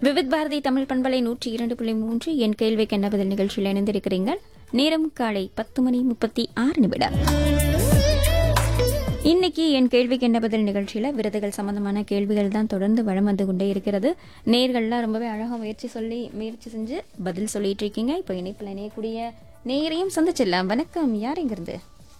விவித் பாரதி தமிழ் பண்பலை நூற்றி இரண்டு புள்ளி மூன்று என் கேள்விக்கு என்ன பதில் நிகழ்ச்சியில் இணைந்திருக்கிறீர்கள் நேரம் காலை பத்து மணி முப்பத்தி ஆறு நிமிடம் இன்னைக்கு என் கேள்விக்கு என்ன பதில் நிகழ்ச்சியில விருதுகள் சம்பந்தமான கேள்விகள் தான் தொடர்ந்து வளம் வந்து கொண்டே இருக்கிறது நேர்கள்லாம் ரொம்பவே அழகா முயற்சி சொல்லி முயற்சி செஞ்சு பதில் சொல்லிட்டு இருக்கீங்க இப்போ இணைப்பில் இணையக்கூடிய நேரையும் சந்திச்சிடலாம் வணக்கம் யார் இங்கிருந்து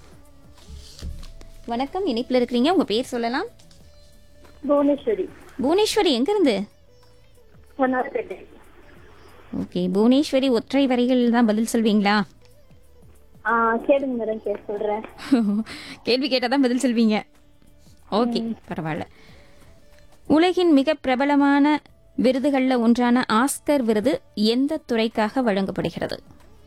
வணக்கம் இணைப்பில் இருக்கிறீங்க உங்க பேர் சொல்லலாம் புவனேஸ்வரி புவனேஸ்வரி எங்கிருந்து பொன்னார்பேட்டை ஓகே புவனேஸ்வரி ஒற்றை வரிகள் தான் பதில் சொல்வீங்களா ஆ கேளுங்க மேடம் கேட்க சொல்றேன் கேள்வி கேட்டால் தான் பதில் சொல்வீங்க ஓகே பரவாயில்ல உலகின் மிக பிரபலமான விருதுகளில் ஒன்றான ஆஸ்கர் விருது எந்த துறைக்காக வழங்கப்படுகிறது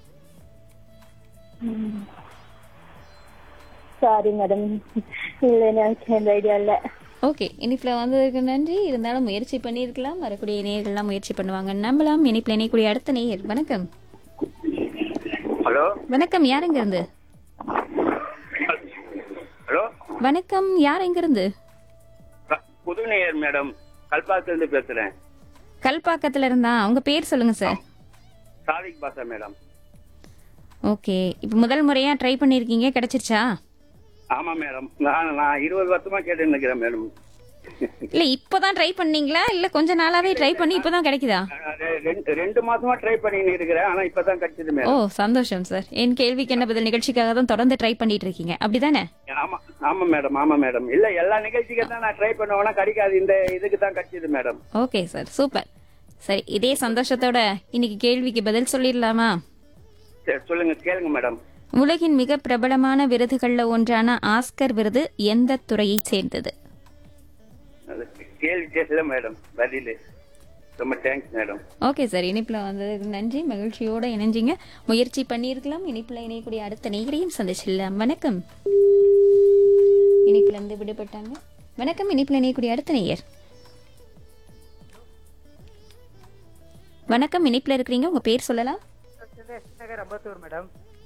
சாரி மேடம் இல்ல எனக்கு அந்த ஐடியா இல்ல ஓகே இனிப்பில் வந்ததுக்கு நன்றி இருந்தாலும் முயற்சி பண்ணியிருக்கலாம் வரக்கூடிய நேயர்கள்லாம் முயற்சி பண்ணுவாங்க நம்பலாம் இனிப்பில் இணையக்கூடிய அடுத்த நேயர் வணக்கம் ஹலோ வணக்கம் யார் எங்கிருந்து ஹலோ வணக்கம் யார் எங்கிருந்து க- புதுநேயர் மேடம் கல்பாத்திலிருந்து பேசுறேன் கல்பாக்கத்துல இருந்தா உங்க பேர் சொல்லுங்க sir Sadiq Basha madam okay இப்போ முதல் முறையா ட்ரை பண்ணியிருக்கீங்க கிடைச்சிருச்சா ஆமா மேடம் நான் நான் இருபது வருஷமா கேட்டு நிக்கிறேன் மேடம் இல்ல இப்பதான் ட்ரை பண்ணீங்களா இல்ல கொஞ்ச நாளாவே ட்ரை பண்ணி இப்பதான் கிடைக்குதா ரெ- ரெண்டு- ரெண்டு மாசமா ட்ரை பண்ணிட்டு இருக்கிறேன் ஆனா இப்பதான் கிடைச்சது ஓ மேடம் சந்தோஷம் சார் என் கேள்விக்கு என்ன பதில் நிகழ்ச்சிக்காக தான் தொடர்ந்து ட்ரை பண்ணிட்டு இருக்கீங்க அப்படிதானே ஆமா ஆமா மேடம் ஆமா மேடம் இல்ல எல்லா நிகழ்ச்சிக்கு தான் நான் ட்ரை பண்ணுவேன்னா கிடைக்காது இந்த இதுக்கு தான் கிடைச்சது மேடம் ஓகே சார் சூப்பர் சரி இதே சந்தோஷத்தோட இன்னைக்கு கேள்விக்கு பதில் சொல்லிடலாமா சரி, சொல்லுங்க கேளுங்க மேடம் உலகின் மிக பிரபலமான விருதுகள்ல ஒன்றான ஆஸ்கர் விருது எந்த துறையைச் சேர்ந்தது அது கேள்வி கேட்கல மேடம் பதில் ரொம்ப தேங்க்ஸ் மேடம் ஓகே சார் இனிப்புல வந்ததுக்கு நன்றி மகிழ்ச்சியோட இணைஞ்சிங்க முயற்சி பண்ணியிருக்கலாம் இனிப்புல இணையக்கூடிய அடுத்த நேயரையும் சந்திச்சிடலாம் வணக்கம் இனிப்புல இருந்து விடுபட்டாங்க வணக்கம் இனிப்புல இணையக்கூடிய அடுத்த நேயர் வணக்கம் இனிப்புல இருக்கிறீங்க உங்க பேர் சொல்லலாம் நகர் அம்பத்தூர் மேடம்